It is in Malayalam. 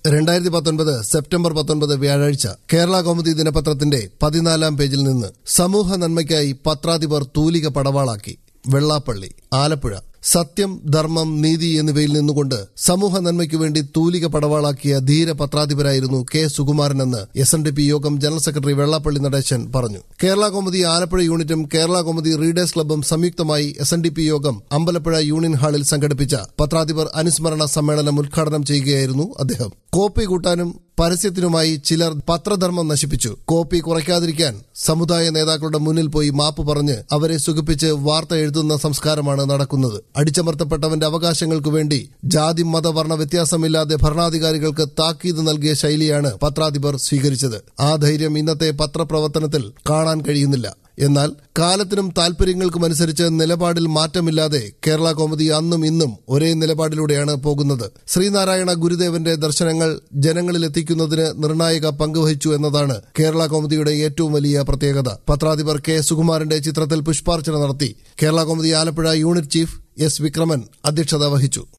രണ്ടായിരത്തി പത്തൊൻപത് സെപ്റ്റംബർ പത്തൊൻപത് വ്യാഴാഴ്ച കേരള കൗമുദി ദിനപത്രത്തിന്റെ പതിനാലാം പേജിൽ നിന്ന് സമൂഹ നന്മയ്ക്കായി പത്രാധിപർ തൂലിക പടവാളാക്കി വെള്ളാപ്പള്ളി ആലപ്പുഴ സത്യം ധർമ്മം നീതി എന്നിവയിൽ നിന്നുകൊണ്ട് സമൂഹ നന്മയ്ക്കു വേണ്ടി തൂലിക പടവാളാക്കിയ ധീര പത്രാധിപരായിരുന്നു കെ സുകുമാരനെന്ന് S N D P Yogam general secretary Vellappally Natesan പറഞ്ഞു കേരള കൗമുദി ആലപ്പുഴ യൂണിറ്റും കേരള കൗമുദി റീഡേഴ്സ് ക്ലബ്ബും സംയുക്തമായി എസ് എൻ ഡി പി യോഗം അമ്പലപ്പുഴ യൂണിയൻ ഹാളിൽ സംഘടിപ്പിച്ച പത്രാധിപർ അനുസ്മരണ സമ്മേളനം ഉദ്ഘാടനം ചെയ്യുകയായിരുന്നു അദ്ദേഹം കോപ്പി കൂട്ടാനും പരസ്യത്തിനുമായി ചിലർ പത്രധർമ്മം നശിപ്പിച്ചു കോപ്പി കുറയ്ക്കാതിരിക്കാൻ സമുദായ നേതാക്കളുടെ മുന്നിൽ പോയി മാപ്പ് പറഞ്ഞ് അവരെ സുഖിപ്പിച്ച് വാർത്ത എഴുതുന്ന സംസ്കാരമാണ് നടക്കുന്നത് അടിച്ചമർത്തപ്പെട്ടവന്റെ അവകാശങ്ങൾക്കു വേണ്ടി ജാതി മത വർണ്ണ വ്യത്യാസമില്ലാതെ ഭരണാധികാരികൾക്ക് താക്കീത് നൽകിയ ശൈലിയാണ് പത്രാധിപർ സ്വീകരിച്ചത് ആ ധൈര്യം ഇന്നത്തെ പത്രപ്രവർത്തനത്തിൽ കാണാൻ കഴിയുന്നില്ല എന്നാൽ കാലത്തിനും താൽപര്യങ്ങൾക്കും അനുസരിച്ച് നിലപാടിൽ മാറ്റമില്ലാതെ കേരള കോമതി അന്നും ഇന്നും ഒരേ നിലപാടിലൂടെയാണ് പോകുന്നത് ശ്രീനാരായണ ഗുരുദേവന്റെ ദർശനങ്ങൾ ജനങ്ങളിലെത്തിക്കുന്നതിന് നിർണായക പങ്കുവഹിച്ചു എന്നതാണ് കേരള കോമതിയുടെ ഏറ്റവും വലിയ പ്രത്യേകത പത്രാധിപർ കെ സുകുമാരന്റെ ചിത്രത്തിൽ പുഷ്പാർച്ചന നടത്തി Kerala Kaumudi Alappuzha unit chief S Vikraman അധ്യക്ഷത വഹിച്ചു